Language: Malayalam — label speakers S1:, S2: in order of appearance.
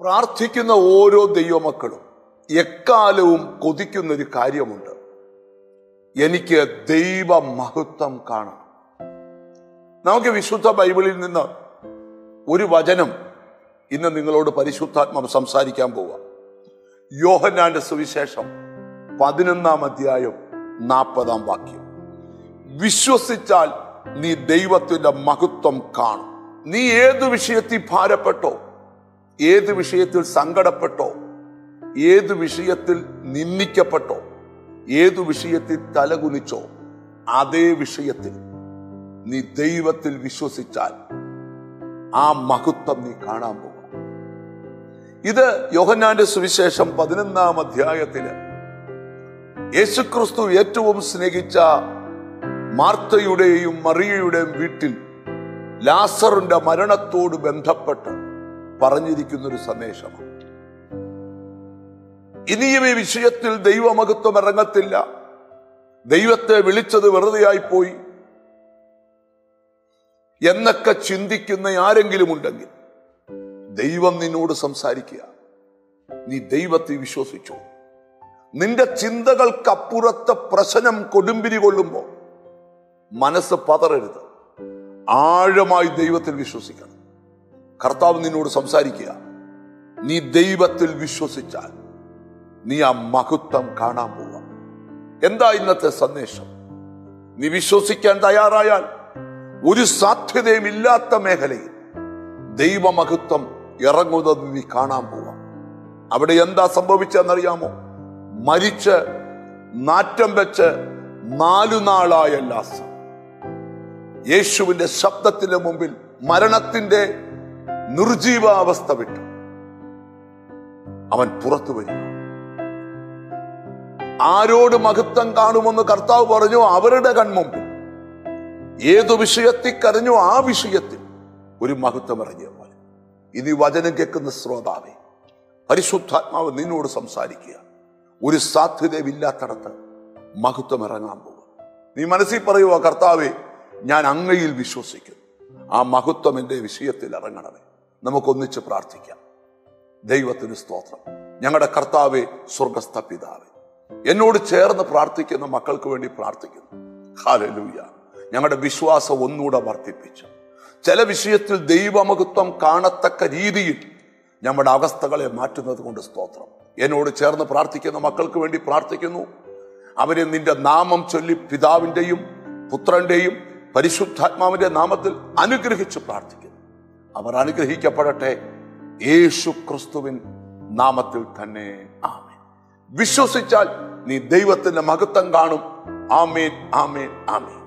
S1: പ്രാർത്ഥിക്കുന്ന ഓരോ ദൈവമക്കളും എക്കാലവും കൊതിക്കുന്നൊരു കാര്യമുണ്ട് എനിക്ക് ദൈവ മഹത്വം കാണണം നമുക്ക് വിശുദ്ധ ബൈബിളിൽ നിന്ന് ഒരു വചനം ഇന്ന് നിങ്ങളോട് പരിശുദ്ധാത്മാവ് സംസാരിക്കാൻ പോവാം യോഹന്നാന്റെ സുവിശേഷം പതിനൊന്നാം അധ്യായം നാൽപ്പതാം വാക്യം വിശ്വസിച്ചാൽ നീ ദൈവത്തിന്റെ മഹത്വം കാണും നീ ഏതു വിഷയത്തിൽ ഭാരപ്പെട്ടോ ഏത് വിഷയത്തിൽ സങ്കടപ്പെട്ടോ ഏത് വിഷയത്തിൽ നിന്ദിക്കപ്പെട്ടോ ഏതു വിഷയത്തിൽ തലകുനിച്ചോ അതേ വിഷയത്തിൽ നീ ദൈവത്തിൽ വിശ്വസിച്ചാൽ ആ മഹത്വം നീ കാണാൻ പോകും ഇത് യോഹന്നാന്റെ സുവിശേഷം പതിനൊന്നാം അധ്യായത്തില് യേശുക്രിസ്തു ഏറ്റവും സ്നേഹിച്ച മാർത്തയുടെയും മറിയയുടെയും വീട്ടിൽ ലാസറിന്റെ മരണത്തോട് ബന്ധപ്പെട്ട് പറഞ്ഞിരിക്കുന്ന ഒരു സന്ദേശമാണ് ഇനിയും ഈ വിഷയത്തിൽ ദൈവമഹത്വം ഇറങ്ങത്തില്ല ദൈവത്തെ വിളിച്ചത് വെറുതെയായി പോയി എന്നൊക്കെ ചിന്തിക്കുന്ന ആരെങ്കിലും ഉണ്ടെങ്കിൽ ദൈവം നിന്നോട് സംസാരിക്കുക നീ ദൈവത്തെ വിശ്വസിച്ചു നിന്റെ ചിന്തകൾക്കപ്പുറത്തെ പ്രശ്നം കൊടുമ്പിരി കൊള്ളുമ്പോൾ മനസ്സ് പതറരുത് ആഴമായി ദൈവത്തിൽ വിശ്വസിക്കണം കർത്താവ് നിന്നോട് സംസാരിക്കുക നീ ദൈവത്തിൽ വിശ്വസിച്ചാൽ നീ ആ മഹത്വം കാണാൻ പോവാം എന്താ ഇന്നത്തെ സന്ദേശം നീ വിശ്വസിക്കാൻ തയ്യാറായാൽ ഒരു സാധ്യതയും ഇല്ലാത്ത മേഖലയിൽ ദൈവമഹത്വം ഇറങ്ങുന്നത് നീ കാണാൻ പോവാം അവിടെ എന്താ സംഭവിച്ചെന്നറിയാമോ മരിച്ച് നാറ്റം വെച്ച് നാലു നാളായ ലാസം യേശുവിന്റെ ശബ്ദത്തിന്റെ മുമ്പിൽ മരണത്തിന്റെ നിർജീവാവസ്ഥ വിട്ടു അവൻ പുറത്തു വരും ആരോട് മഹത്വം കാണുമെന്ന് കർത്താവ് പറഞ്ഞു അവരുടെ കൺമുമ്പിൽ ഏതു വിഷയത്തിൽ കരഞ്ഞു ആ വിഷയത്തിൽ ഒരു മഹത്വം ഇറങ്ങിയ പോലെ ഇനി വചനം കേൾക്കുന്ന ശ്രോതാവെ പരിശുദ്ധാത്മാവ് നിന്നോട് സംസാരിക്കുക ഒരു സാധ്യതയില്ലാത്തടത്ത് മഹത്വം ഇറങ്ങാൻ പോകുക നീ മനസ്സിൽ പറയുക കർത്താവെ ഞാൻ അങ്ങയിൽ വിശ്വസിക്കുന്നു ആ മഹത്വം എൻ്റെ വിഷയത്തിൽ ഇറങ്ങണമേ നമുക്കൊന്നിച്ച് പ്രാർത്ഥിക്കാം ദൈവത്തിന് സ്തോത്രം ഞങ്ങളുടെ കർത്താവെ സ്വർഗസ്ഥ പിതാവെ എന്നോട് ചേർന്ന് പ്രാർത്ഥിക്കുന്ന മക്കൾക്ക് വേണ്ടി പ്രാർത്ഥിക്കുന്നു ഹാലലൂയ ഞങ്ങളുടെ വിശ്വാസം ഒന്നുകൂടെ വർദ്ധിപ്പിച്ചു ചില വിഷയത്തിൽ ദൈവമഹത്വം കാണത്തക്ക രീതിയിൽ നമ്മുടെ അവസ്ഥകളെ മാറ്റുന്നത് കൊണ്ട് സ്തോത്രം എന്നോട് ചേർന്ന് പ്രാർത്ഥിക്കുന്ന മക്കൾക്ക് വേണ്ടി പ്രാർത്ഥിക്കുന്നു അവരെ നിന്റെ നാമം ചൊല്ലി പിതാവിൻ്റെയും പുത്രന്റെയും പരിശുദ്ധാത്മാവിന്റെ നാമത്തിൽ അനുഗ്രഹിച്ച് പ്രാർത്ഥിക്കുന്നു അവർ അനുഗ്രഹിക്കപ്പെടട്ടെ യേശു ക്രിസ്തുവിൻ നാമത്തിൽ തന്നെ ആമേൻ വിശ്വസിച്ചാൽ നീ ദൈവത്തിന്റെ മഹത്വം കാണും ആമേൻ ആമേൻ ആമേൻ